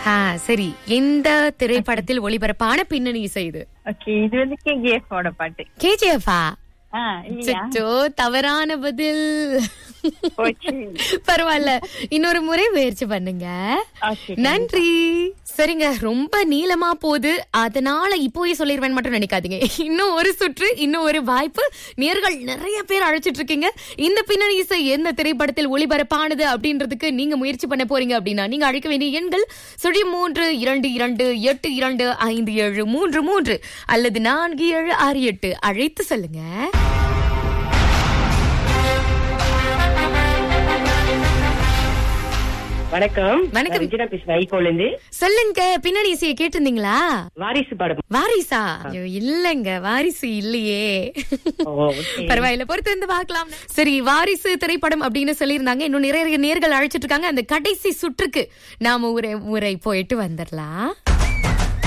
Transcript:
ஆ, சரி எந்த திரைப்படத்தில் ஒளிபரப்பான பின்னணி இசை இது ஓகே இது வந்து கேஜிஎஃப் ஓட பாட்டு கேஜிஎஃபா ஆ இல்லையா அச்சோ தவறான பதில் போச்சு பரவாயில்ல இன்னொரு முறை முயற்சி பண்ணுங்க ஓகே நன்றி சரிங்க ரொம்ப நீளமா போகுது அதனால இப்போவே சொல்லிடுவேன் மட்டும் நினைக்காதீங்க இன்னும் ஒரு சுற்று இன்னும் ஒரு வாய்ப்பு நேர்கள் நிறைய பேர் அழைச்சிட்டு இருக்கீங்க இந்த பின்னணி இசை எந்த திரைப்படத்தில் ஒளிபரப்பானது அப்படின்றதுக்கு நீங்க முயற்சி பண்ண போறீங்க அப்படின்னா நீங்க அழைக்க வேண்டிய எண்கள் சுழி மூன்று இரண்டு இரண்டு எட்டு இரண்டு ஐந்து ஏழு மூன்று மூன்று அல்லது நான்கு ஏழு ஆறு எட்டு அழைத்து சொல்லுங்க வணக்கம் வணக்கம். நான் விஜயா பேசுறேன் ஐகோல இருந்து சொல்லுங்க பின்னணி இசையை கேட்டிருந்தீங்களா வாரிசு படம் வாரிசா ஐயோ, இல்லங்க வாரிசு இல்லையே ஓ, okay. பரவாயில்ல பொறுத்து வந்து பார்க்கலாம் சரி வாரிசு திரைப்படம் அப்படின்னு சொல்லியிருந்தாங்க இன்னும் நிறைய நேர்கள் அழைச்சிட்டு இருக்காங்க அந்த கடைசி சுற்றுக்கு நாம ஒரு முறை போயிட்டு வந்துடலாம்